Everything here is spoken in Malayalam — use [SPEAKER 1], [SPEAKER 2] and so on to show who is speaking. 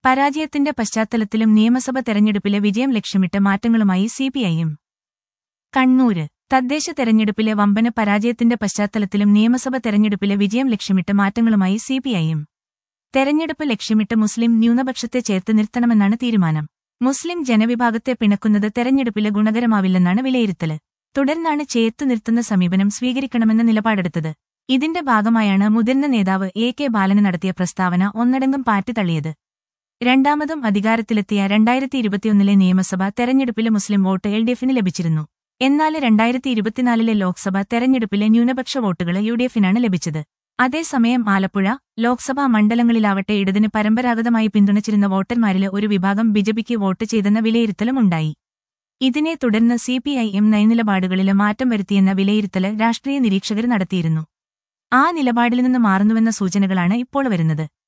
[SPEAKER 1] പരാജയത്തിന്റെ പശ്ചാത്തലത്തിലും നിയമസഭ തെരഞ്ഞെടുപ്പിലെ വിജയം ലക്ഷ്യമിട്ട് മാറ്റങ്ങളുമായി സിപിഐയും കണ്ണൂര് തദ്ദേശ തെരഞ്ഞെടുപ്പിലെ വമ്പന പരാജയത്തിന്റെ പശ്ചാത്തലത്തിലും നിയമസഭ തെരഞ്ഞെടുപ്പിലെ വിജയം ലക്ഷ്യമിട്ട് മാറ്റങ്ങളുമായി സിപിഐയും തെരഞ്ഞെടുപ്പ് ലക്ഷ്യമിട്ട് മുസ്ലിം ന്യൂനപക്ഷത്തെ ചേർത്ത് നിർത്തണമെന്നാണ് തീരുമാനം മുസ്ലിം ജനവിഭാഗത്തെ പിണക്കുന്നത് തെരഞ്ഞെടുപ്പിലെ ഗുണകരമാവില്ലെന്നാണ് വിലയിരുത്തല് തുടർന്നാണ് ചേർത്തു നിർത്തുന്ന സമീപനം സ്വീകരിക്കണമെന്ന നിലപാടെടുത്തത് ഇതിന്റെ ഭാഗമായാണ് മുതിർന്ന നേതാവ് എ കെ ബാലന് നടത്തിയ പ്രസ്താവന ഒന്നടങ്കം പാറ്റി തള്ളിയത് രണ്ടാമതും അധികാരത്തിലെത്തിയ രണ്ടായിരത്തി ഇരുപത്തിയൊന്നിലെ നിയമസഭ തെരഞ്ഞെടുപ്പിലെ മുസ്ലിം വോട്ട് എൽ ഡി എഫിന് ലഭിച്ചിരുന്നു എന്നാൽ രണ്ടായിരത്തി ഇരുപത്തിനാലിലെ ലോക്സഭ തെരഞ്ഞെടുപ്പിലെ ന്യൂനപക്ഷ വോട്ടുകൾ യു ഡി എഫിനാണ് ലഭിച്ചത് അതേസമയം ആലപ്പുഴ ലോക്സഭാ മണ്ഡലങ്ങളിലാവട്ടെ ഇടതിന് പരമ്പരാഗതമായി പിന്തുണച്ചിരുന്ന വോട്ടർമാരിലെ ഒരു വിഭാഗം ബിജെപിക്ക് വോട്ട് ചെയ്തെന്ന വിലയിരുത്തലും ഉണ്ടായി ഇതിനെ തുടർന്ന് സിപിഐഎം നയനിലപാടുകളില് മാറ്റം വരുത്തിയെന്ന വിലയിരുത്തല് രാഷ്ട്രീയ നിരീക്ഷകർ നടത്തിയിരുന്നു ആ നിലപാടിൽ നിന്ന് മാറുന്നുവെന്ന സൂചനകളാണ് ഇപ്പോൾ വരുന്നത്